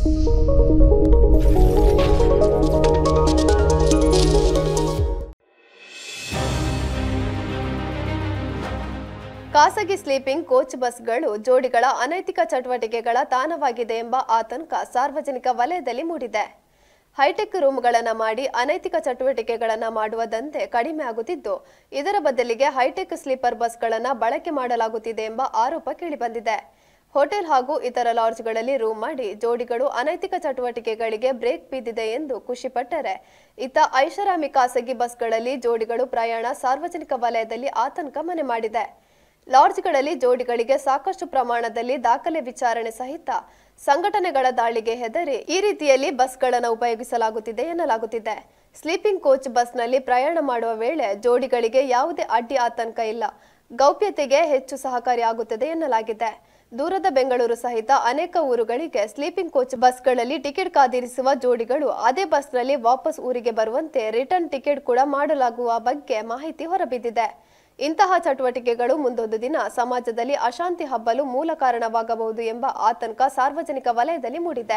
ಖಾಸಗಿ sleeping coach ಬಸ್ಗಳು ಜೋಡಿಗಳ ಅನೈತಿಕ ಚಟುವಟಿಕೆಗಳ ತಾಣವಾಗಿದೆ ಎಂಬ ಆತಂಕ ಸಾರ್ವಜನಿಕ ವಲಯದಲ್ಲಿ ಮೂಡಿದೆ ಹೈಟೆಕ್ ರೂಮ್ಗಳನ್ನು ಮಾಡಿ ಅನೈತಿಕ ಚಟುವಟಿಕೆಗಳನ್ನು ಮಾಡುವ ದಂಧೆ ಕಡಿಮೆ ಆಗುತ್ತಿದ್ದು ಇದರ ಬದಲಿಗೆ ಹೈಟೆಕ್ ಸ್ಲೀಪರ್ ಬಸ್ಗಳನ್ನು ಬಳಕೆ ಮಾಡಲಾಗುತ್ತಿದೆ ಎಂಬ ಆರೋಪ ಕೇಳಿಬಂದಿದೆ ಹೋಟೆಲ್ ಹಾಗೂ ಇತರ ಲಾಡ್ಜ್ಗಳಲ್ಲಿ ರೂಮ್ ಮಾಡಿ ಜೋಡಿಗಳು ಅನೈತಿಕ ಚಟುವಟಿಕೆಗಳಿಗೆ ಬ್ರೇಕ್ ಬಿದ್ದಿದೆ ಎಂದು ಖುಷಿಪಟ್ಟರೆ ಇತ್ತ ಐಷಾರಾಮಿ ಖಾಸಗಿ ಬಸ್ಗಳಲ್ಲಿ ಜೋಡಿಗಳು ಪ್ರಯಾಣ ಸಾರ್ವಜನಿಕ ವಲಯದಲ್ಲಿ ಆತಂಕ ಮನೆ ಮಾಡಿದೆ ಲಾಡ್ಜ್ಗಳಲ್ಲಿ ಜೋಡಿಗಳಿಗೆ ಸಾಕಷ್ಟು ಪ್ರಮಾಣದಲ್ಲಿ ದಾಖಲೆ ವಿಚಾರಣೆ ಸಹಿತ ಸಂಘಟನೆಗಳ ದಾಳಿಗೆ ಹೆದರಿ ಈ ರೀತಿಯಲ್ಲಿ ಬಸ್ಗಳನ್ನು ಉಪಯೋಗಿಸಲಾಗುತ್ತಿದೆ ಎನ್ನಲಾಗುತ್ತಿದೆ ಸ್ಲೀಪಿಂಗ್ ಕೋಚ್ ಬಸ್ನಲ್ಲಿ ಪ್ರಯಾಣ ಮಾಡುವ ವೇಳೆ ಜೋಡಿಗಳಿಗೆ ಯಾವುದೇ ಅಡ್ಡಿ ಆತಂಕ ಇಲ್ಲ ಗೌಪ್ಯತೆಗೆ ಹೆಚ್ಚು ಸಹಕಾರಿಯಾಗುತ್ತದೆ ಎನ್ನಲಾಗಿದೆ ದೂರದ ಬೆಂಗಳೂರು ಸಹಿತ ಅನೇಕ ಊರುಗಳಿಗೆ ಸ್ಲೀಪಿಂಗ್ ಕೋಚ್ ಬಸ್ಗಳಲ್ಲಿ ಟಿಕೆಟ್ ಕಾದಿರಿಸುವ ಜೋಡಿಗಳು ಅದೇ ಬಸ್ನಲ್ಲಿ ವಾಪಸ್ ಊರಿಗೆ ಬರುವಂತೆ ರಿಟರ್ನ್ ಟಿಕೆಟ್ ಕೂಡ ಮಾಡಲಾಗುವ ಬಗ್ಗೆ ಮಾಹಿತಿ ಹೊರಬಿದ್ದಿದೆ ಇಂತಹ ಚಟುವಟಿಕೆಗಳು ಮುಂದೊಂದು ದಿನ ಸಮಾಜದಲ್ಲಿ ಅಶಾಂತಿ ಹಬ್ಬಲು ಮೂಲ ಕಾರಣವಾಗಬಹುದು ಎಂಬ ಆತಂಕ ಸಾರ್ವಜನಿಕ ವಲಯದಲ್ಲಿ ಮೂಡಿದೆ